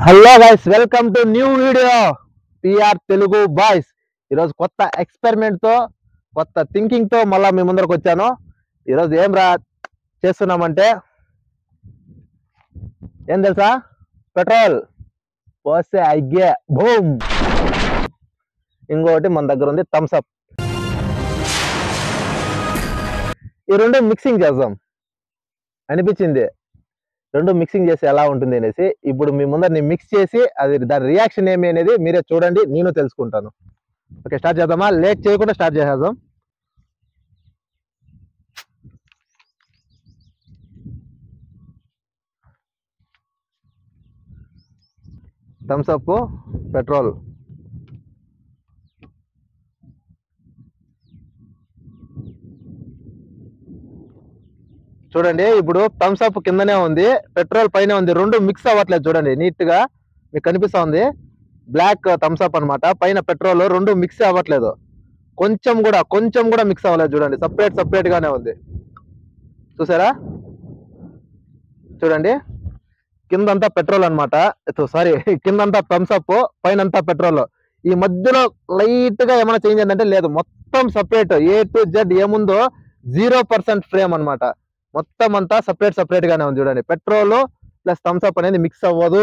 hello guys welcome to new video PR Telugu boys ఈరోజు కొత్త experiment తో కొత్త థింకింగ్ తో మళ్ళా మీ ముందరకు వచ్చాను ఈరోజు ఏం రా చేస్తున్నామంటే ఏం తెలుసా పెట్రోల్ పోస్తే అయ్యే భూమ్ ఇంకోటి మన దగ్గర ఉంది థమ్స్ అప్ ఈ రెండు మిక్సింగ్ చేద్దాం అనిపించింది రెండు మిక్సింగ్ చేసి ఎలా ఉంటుంది అనేసి ఇప్పుడు మీ ముందర నేను మిక్స్ చేసి అది దాని రియాక్షన్ ఏమి అనేది మీరే చూడండి నేను తెలుసుకుంటాను ఓకే స్టార్ట్ చేద్దామా లేట్ చేయకుండా స్టార్ట్ చేసేద్దాం థమ్స్ అప్ పెట్రోల్ చూడండి ఇప్పుడు థమ్స్ అప్ కిందనే ఉంది పెట్రోల్ పైన ఉంది రెండు మిక్స్ అవ్వట్లేదు చూడండి నీట్ గా మీకు కనిపిస్తా ఉంది బ్లాక్ థమ్స్ అప్ అన్నమాట పైన పెట్రోల్ రెండు మిక్స్ అవ్వట్లేదు కొంచెం కూడా కొంచెం కూడా మిక్స్ అవ్వలేదు చూడండి సపరేట్ సపరేట్ గానే ఉంది చూసారా చూడండి కిందంతా పెట్రోల్ అనమాట సారీ కిందంతా థమ్స్ అప్ పైన అంతా పెట్రోల్ ఈ మధ్యలో లైట్ గా ఏమైనా చేంజ్ అయిందంటే లేదు మొత్తం సపరేట్ ఏ టు జెడ్ ఏముందో జీరో పర్సెంట్ ఫ్రేమ్ అన్నమాట మొత్తం అంతా సపరేట్ సపరేట్ గానే ఉంది చూడండి పెట్రోల్ ప్లస్ థమ్స్ అప్ అనేది మిక్స్ అవ్వదు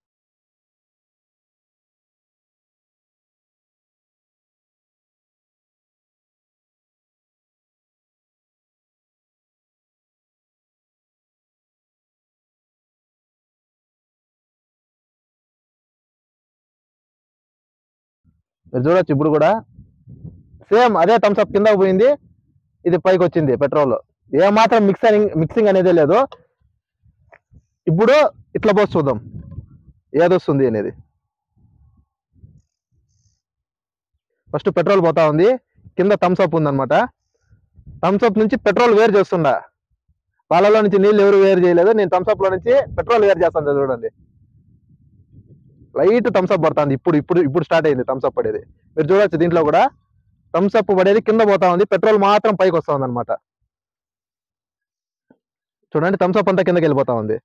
మీరు చూడొచ్చు ఇప్పుడు కూడా సేమ్ అదే థమ్స్ అప్ కింద పోయింది ఇది పైకి వచ్చింది పెట్రోల్ ఏ మాత్రం మిక్సింగ్ మిక్సింగ్ అనేది లేదు ఇప్పుడు ఇట్లా పోసి చూద్దాం ఏదొస్తుంది అనేది ఫస్ట్ పెట్రోల్ పోతా ఉంది కింద థమ్స్ అప్ ఉందన్నమాట థమ్స్ అప్ నుంచి పెట్రోల్ వేరు చేస్తుండా వాళ్ళలో నుంచి నీళ్ళు ఎవరు వేరు చేయలేదు నేను థమ్స్ అప్ లో నుంచి పెట్రోల్ వేరు చేస్తాను చూడండి లైట్ థమ్స్ అప్ పడుతుంది ఇప్పుడు ఇప్పుడు ఇప్పుడు స్టార్ట్ అయింది థమ్స్ అప్ పడేది మీరు చూడొచ్చు దీంట్లో కూడా థమ్స్ అప్ పడేది కింద పోతా ఉంది పెట్రోల్ మాత్రం పైకి వస్తా ఉంది అనమాట చూడండి థమ్స్ అప్ అంతా కిందకి వెళ్ళిపోతా ఉంది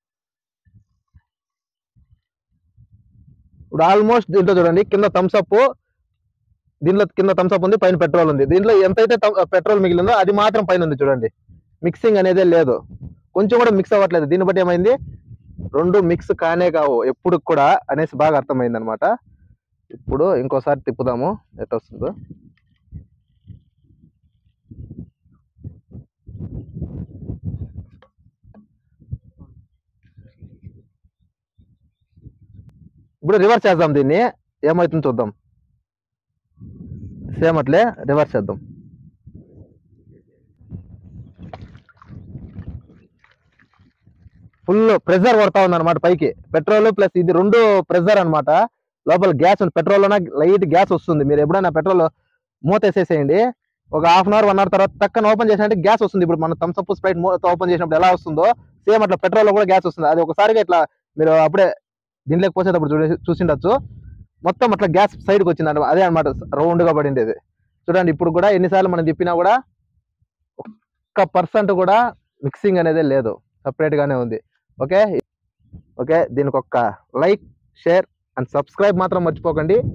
ఇప్పుడు ఆల్మోస్ట్ దీంట్లో చూడండి కింద థమ్స్ అప్ దీంట్లో కింద థమ్స్ అప్ ఉంది పైన పెట్రోల్ ఉంది దీంట్లో ఎంతైతే పెట్రోల్ మిగిలిందో అది మాత్రం పైన ఉంది చూడండి మిక్సింగ్ అనేదే లేదు కొంచెం కూడా మిక్స్ అవ్వట్లేదు దీన్ని బట్టి ఏమైంది రెండు మిక్స్ కానే కావు ఎప్పుడు కూడా అనేసి బాగా అర్థమైంది అనమాట ఇప్పుడు ఇంకోసారి తిప్పుదాము ఎట్ వస్తుందో ఇప్పుడు రివర్స్ చేద్దాం దీన్ని ఏమవుతుందో చూద్దాం సేమ్ అట్లే రివర్స్ చేద్దాం ఫుల్ ప్రెషర్ పడతా ఉంది అనమాట పైకి పెట్రోల్ ప్లస్ ఇది రెండు ప్రెషర్ అన్నమాట లోపల గ్యాస్ పెట్రోల్ లోన లైట్ గ్యాస్ వస్తుంది మీరు ఎప్పుడైనా పెట్రోల్ మూత వేసేసేయండి ఒక half an hour one hour తర్వాత టక్కన ఓపెన్ చేసినట్టు గ్యాస్ వస్తుంది ఇప్పుడు మన థమ్స్ అప్ స్ప్రైట్ మూత ఓపెన్ చేసినప్పుడు ఎలా వస్తుందో సేమ్ అట్లా పెట్రోల్ లో కూడా గ్యాస్ వస్తుంది అది ఒకసారిగా ఇట్లా మీరు అప్పుడే దీంట్లోకి పోసేటప్పుడు చూడే చూసిండొచ్చు మొత్తం అట్లా గ్యాస్ సైడ్కి వచ్చింది అనమాట అదే అనమాట రౌండ్ గా పడిండేది చూడండి ఇప్పుడు కూడా ఎన్నిసార్లు మనం తిప్పినా కూడా ఒక్క పర్సెంట్ కూడా మిక్సింగ్ అనేది లేదు సపరేట్ గానే ఉంది ఓకే ఓకే దీనికి ఒక్క లైక్ షేర్ అండ్ సబ్స్క్రైబ్ మాత్రం మర్చిపోకండి